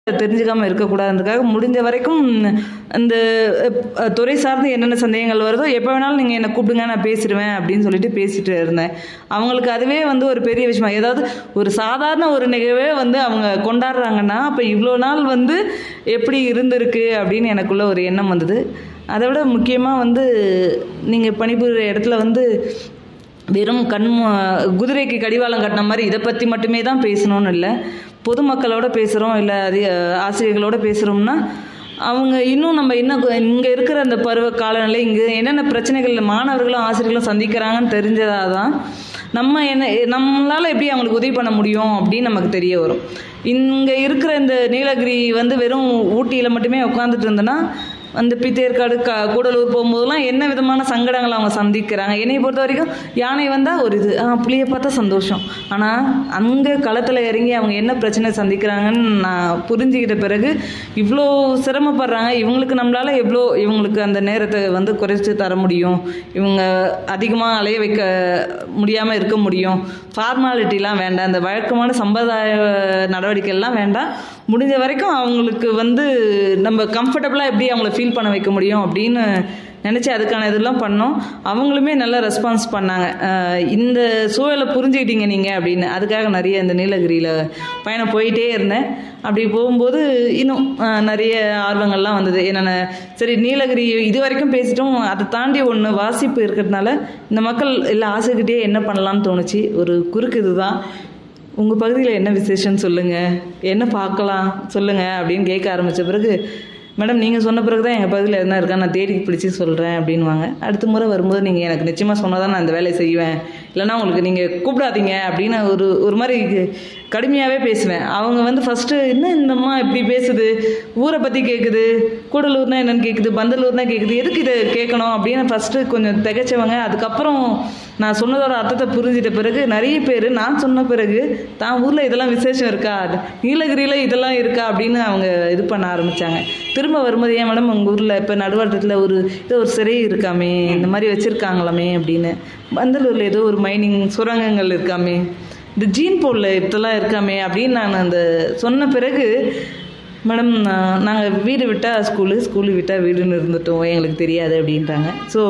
தெரிஞ்சுக்காம இருக்கக்கூடாதுன்றதுக்காக முடிஞ்ச வரைக்கும் அந்த அஹ், துறை சார்ந்து என்னென்ன சந்தேகங்கள் வருதோ எப்போ வேணாலும் நீங்கள் என்னை கூப்பிடுங்க நான் பேசிடுவேன் அப்படின்னு சொல்லிட்டு பேசிட்டு இருந்தேன் அவங்களுக்கு அதுவே வந்து ஒரு பெரிய விஷயமா ஏதாவது ஒரு சாதாரண ஒரு நிகழ்வே வந்து அவங்க கொண்டாடுறாங்கன்னா அப்போ இவ்வளோ நாள் வந்து எப்படி இருந்திருக்கு அப்படின்னு எனக்குள்ள ஒரு எண்ணம் வந்தது அதை விட முக்கியமாக வந்து நீங்கள் பணிபுரிகிற இடத்துல வந்து வெறும் கண் மு- குதிரைக்கு கடிவாளம் கட்டின மாதிரி இதை பற்றி மட்டுமே தான் பேசணும்னு இல்லை பொதுமக்களோட பேசுகிறோம் இல்லை அது ஆசிரியர்களோட பேசுகிறோம்னா அவங்க இன்னும் நம்ம இன்னும் இங்கே இருக்கிற அந்த பருவ காலநிலை இங்கே என்னென்ன பிரச்சனைகள் மாணவர்களும் ஆசிரியர்களும் சந்திக்கிறாங்கன்னு தெரிஞ்சதாக தான் நம்ம என்ன நம்மளால் எப்படி அவங்களுக்கு உதவி பண்ண முடியும் அப்படின்னு நமக்கு தெரிய வரும் இங்கே இருக்கிற இந்த நீலகிரி வந்து வெறும் ஊட்டியில் மட்டுமே உட்காந்துட்டு இருந்தோன்னா அந்த பித்தேற்காடு க கூடலூர் போகும்போதெல்லாம் என்ன விதமான சங்கடங்கள் அவங்க சந்திக்கிறாங்க என்னை பொறுத்த வரைக்கும் யானை வந்தால் ஒரு இது ஆ புளியை பார்த்தா சந்தோஷம் ஆனால் அங்கே களத்தில் இறங்கி அவங்க என்ன பிரச்சனை சந்திக்கிறாங்கன்னு நான் புரிஞ்சுக்கிட்ட பிறகு இவ்வளோ சிரமப்படுறாங்க இவங்களுக்கு நம்மளால் எவ்வளோ இவங்களுக்கு அந்த நேரத்தை வந்து குறைச்சி தர முடியும் இவங்க அதிகமாக அலைய வைக்க முடியாமல் இருக்க முடியும் ஃபார்மாலிட்டிலாம் வேண்டாம் இந்த வழக்கமான சம்பிரதாய நடவடிக்கைலாம் வேண்டாம் முடிஞ்ச வரைக்கும் அவங்களுக்கு வந்து நம்ம கம்ஃபர்டபுளாக எப்படி அவங்கள ஃபீல் பண்ண வைக்க முடியும் அப்படின்னு நினச்சி அதுக்கான இதெல்லாம் பண்ணோம் அவங்களுமே நல்லா ரெஸ்பான்ஸ் பண்ணாங்க அஹ் இந்த சூழலை புரிஞ்சுக்கிட்டீங்க நீங்கள் அப்படின்னு அதுக்காக நிறைய இந்த நீலகிரியில் பயணம் போயிட்டே இருந்தேன் அப்படி போகும்போது இன்னும் அஹ், நிறைய ஆர்வங்கள்லாம் வந்தது என்னென்ன சரி நீலகிரி இது வரைக்கும் பேசிட்டோம் அதை தாண்டி ஒன்று வாசிப்பு இருக்கிறதுனால இந்த மக்கள் எல்லாம் ஆசைக்கிட்டே என்ன பண்ணலாம்னு தோணுச்சு ஒரு குறுக்கு இதுதான் உங்கள் பகுதியில் என்ன விசேஷம்னு சொல்லுங்கள் என்ன பார்க்கலாம் சொல்லுங்கள் அப்படின்னு கேட்க ஆரம்பித்த பிறகு மேடம் நீங்கள் சொன்ன பிறகு தான் எங்கள் பகுதியில் என்ன இருக்கா நான் தேடி பிடிச்சி சொல்கிறேன் அப்படின்வாங்க அடுத்த முறை வரும்போது நீங்கள் எனக்கு நிச்சயமாக சொன்னால் தான் நான் இந்த வேலையை செய்வேன் இல்லைன்னா உங்களுக்கு நீங்கள் கூப்பிடாதீங்க அப்படின்னு ஒரு ஒரு மாதிரி கடுமையாகவே பேசுவேன் அவங்க வந்து ஃபஸ்ட்டு என்ன இந்த அம்மா இப்படி பேசுது ஊரை பற்றி கேட்குது கூடலூர்னா என்னன்னு கேட்குது பந்தலூர்னா கேட்குது எதுக்கு இதை கேட்கணும் அப்படின்னு ஃபஸ்ட்டு கொஞ்சம் திகைச்சவங்க அதுக்கப்புறம் நான் சொன்னதோட அர்த்தத்தை புரிஞ்சிட்ட பிறகு நிறைய பேர் நான் சொன்ன பிறகு தான் ஊரில் இதெல்லாம் விசேஷம் இருக்கா நீலகிரியில் இதெல்லாம் இருக்கா அப்படின்னு அவங்க இது பண்ண ஆரம்பித்தாங்க திரும்ப வரும்போது ஏன் மேடம் உங்கள் ஊரில் இப்போ நடுவாட்டத்தில் ஒரு இது ஒரு சிறை இருக்காமே இந்த மாதிரி வச்சுருக்காங்களாமே அப்படின்னு பந்தலூரில் ஏதோ ஒரு மைனிங் சுரங்கங்கள் இருக்காமே இந்த ஜீன் போலில் இதெல்லாம் இருக்காமே அப்படின்னு நான் அந்த சொன்ன பிறகு மேடம் நாங்கள் வீடு விட்டால் ஸ்கூலு ஸ்கூலு விட்டால் வீடுன்னு இருந்துட்டோம் எங்களுக்கு தெரியாது அப்படின்றாங்க ஸோ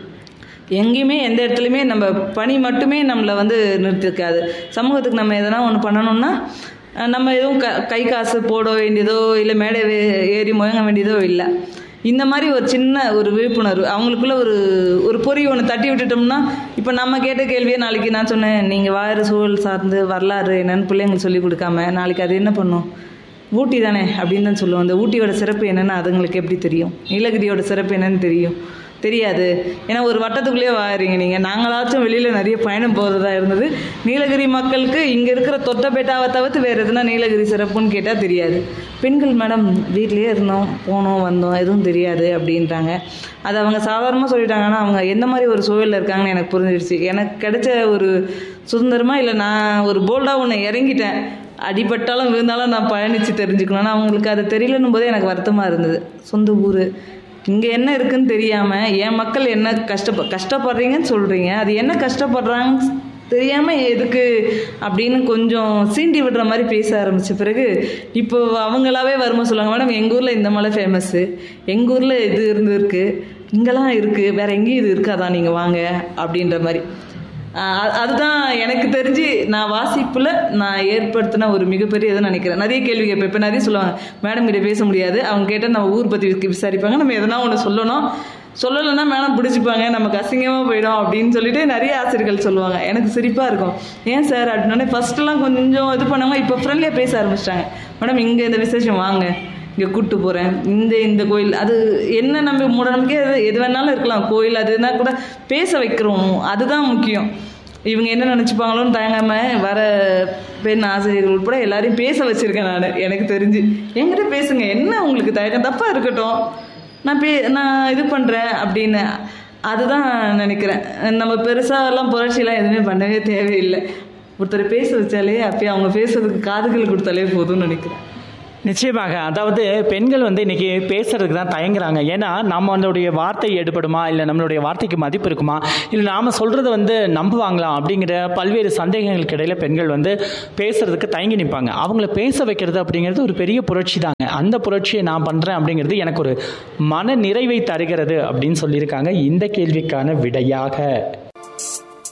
எங்கேயுமே எந்த இடத்துலையுமே நம்ம பணி மட்டுமே நம்மளை வந்து நிறுத்திருக்காது சமூகத்துக்கு நம்ம எதனா ஒன்று பண்ணணும்னா அஹ், நம்ம எதுவும் க கை காசு போட வேண்டியதோ இல்லை மேடை வே- ஏறி முழங்க வேண்டியதோ இல்லை இந்த மாதிரி ஒரு சின்ன ஒரு விழிப்புணர்வு அவங்களுக்குள்ள ஒரு ஒரு பொறி ஒன்று தட்டி விட்டுட்டோம்னா இப்போ நம்ம கேட்ட கேள்வியே நாளைக்கு நான் சொன்னேன் நீங்கள் வாழற சூழல் சார்ந்து வரலாறு என்னன்னு பிள்ளைங்களுக்கு சொல்லி கொடுக்காம நாளைக்கு அது என்ன பண்ணும் ஊட்டி தானே அப்படின்னு தான் சொல்லுவோம் அந்த ஊட்டியோட சிறப்பு என்னன்னு அதுங்களுக்கு எப்படி தெரியும் நீலகிரியோட சிறப்பு என்னன்னு தெரியும் தெரியாது ஏன்னா ஒரு வட்டத்துக்குள்ளேயே வாழறீங்க நீங்கள் நாங்களாச்சும் வெளியில் நிறைய பயணம் போகிறதா இருந்தது நீலகிரி மக்களுக்கு இங்கே இருக்கிற தொட்டபேட்டாவை தவிர்த்து வேறு எதுனா நீலகிரி சிறப்புன்னு கேட்டால் தெரியாது பெண்கள் மேடம் வீட்லேயே இருந்தோம் போனோம் வந்தோம் எதுவும் தெரியாது அப்படின்றாங்க அது அவங்க சாதாரணமாக சொல்லிட்டாங்கன்னா அவங்க எந்த மாதிரி ஒரு சூழலில் இருக்காங்கன்னு எனக்கு புரிஞ்சிடுச்சு எனக்கு கிடைச்ச ஒரு சுதந்திரமா இல்லை நான் ஒரு போல்டாக ஒன்று இறங்கிட்டேன் அடிபட்டாலும் விழுந்தாலும் நான் பயணித்து தெரிஞ்சுக்கணும் ஆனா அவங்களுக்கு அது தெரியலன்னும் போதே எனக்கு வருத்தமாக இருந்தது சொந்த ஊர் இங்கே என்ன இருக்குன்னு தெரியாமல் என் மக்கள் என்ன கஷ்டப்ப கஷ்டப்படுறீங்கன்னு சொல்கிறீங்க அது என்ன கஷ்டப்படுறாங்க தெரியாமல் எதுக்கு அப்படின்னு கொஞ்சம் சீண்டி விடுற மாதிரி பேச ஆரம்பித்த பிறகு இப்போ அவங்களாவே வருமா சொல்லுவாங்க மேடம் எங்கள் ஊரில் இந்த மலை ஃபேமஸ்ஸு எங்கள் ஊரில் இது இருந்திருக்கு இங்கெல்லாம் இருக்குது வேற எங்கேயும் இது இருக்காதா நீங்கள் வாங்க அப்படின்ற மாதிரி ஆஹ் அ- அதுதான் எனக்கு தெரிஞ்சு நான் வாசிப்பில் நான் ஏற்படுத்தின ஒரு மிகப்பெரிய இதை நினைக்கிறேன் நிறைய கேள்வி கேட்பேன் இப்போ நிறைய சொல்லுவாங்க மேடம் கிட்ட பேச முடியாது அவங்க கேட்டால் நம்ம ஊர் பற்றி விசாரிப்பாங்க நம்ம எதனா ஒன்று சொல்லணும் சொல்லலைன்னா மேடம் பிடிச்சிப்பாங்க நமக்கு அசிங்கமாக போயிடும் அப்படின்னு சொல்லிட்டு நிறைய ஆசிரியர்கள் சொல்லுவாங்க எனக்கு சிரிப்பாக இருக்கும் ஏன் சார் அப்படின்னே ஃபர்ஸ்ட்லாம் கொஞ்சம் இது பண்ணாங்க இப்போ ஃப்ரெண்ட்லியாக பேச ஆரம்பிச்சிட்டாங்க மேடம் இங்கே இந்த விசேஷம் வாங்க இங்கே கூப்பிட்டு போகிறேன் இந்த இந்த கோயில் அது என்ன நம்ம மூட நம்பிக்கை எது எது வேணாலும் இருக்கலாம் கோயில் அதுனா கூட பேச வைக்கிறோம் அதுதான் முக்கியம் இவங்க என்ன நினச்சிப்பாங்களோன்னு தயங்காம வர பெண் ஆசிரியர்கள் உட்பட எல்லாரையும் பேச வச்சிருக்கேன் நான் எனக்கு தெரிஞ்சு என்கிட்ட பேசுங்க என்ன உங்களுக்கு தயக்கம் தப்பாக இருக்கட்டும் நான் பே நான் இது பண்ணுறேன் அப்படின்னு அதுதான் நினைக்கிறேன் நம்ம பெருசாலாம் புரட்சிலாம் எதுவுமே பண்ணவே தேவையில்லை ஒருத்தர் பேச வச்சாலே அப்பயே அவங்க பேசுறதுக்கு காதுகள் கொடுத்தாலே போதும்னு நினைக்கிறேன் நிச்சயமாக அதாவது பெண்கள் வந்து இன்னைக்கு பேசுறதுக்கு தான் தயங்குறாங்க ஏன்னா நம்மளுடைய வார்த்தை எடுபடுமா இல்லை நம்மளுடைய வார்த்தைக்கு மதிப்பு இருக்குமா இல்லை நாம் சொல்கிறத வந்து நம்புவாங்களா அப்படிங்கிற பல்வேறு சந்தேகங்களுக்கு இடையில பெண்கள் வந்து பேசுறதுக்கு தயங்கி நிற்பாங்க அவங்கள பேச வைக்கிறது அப்படிங்கிறது ஒரு பெரிய புரட்சி தாங்க அந்த புரட்சியை நான் பண்ணுறேன் அப்படிங்கிறது எனக்கு ஒரு மன நிறைவை தருகிறது அப்படின்னு சொல்லியிருக்காங்க இந்த கேள்விக்கான விடையாக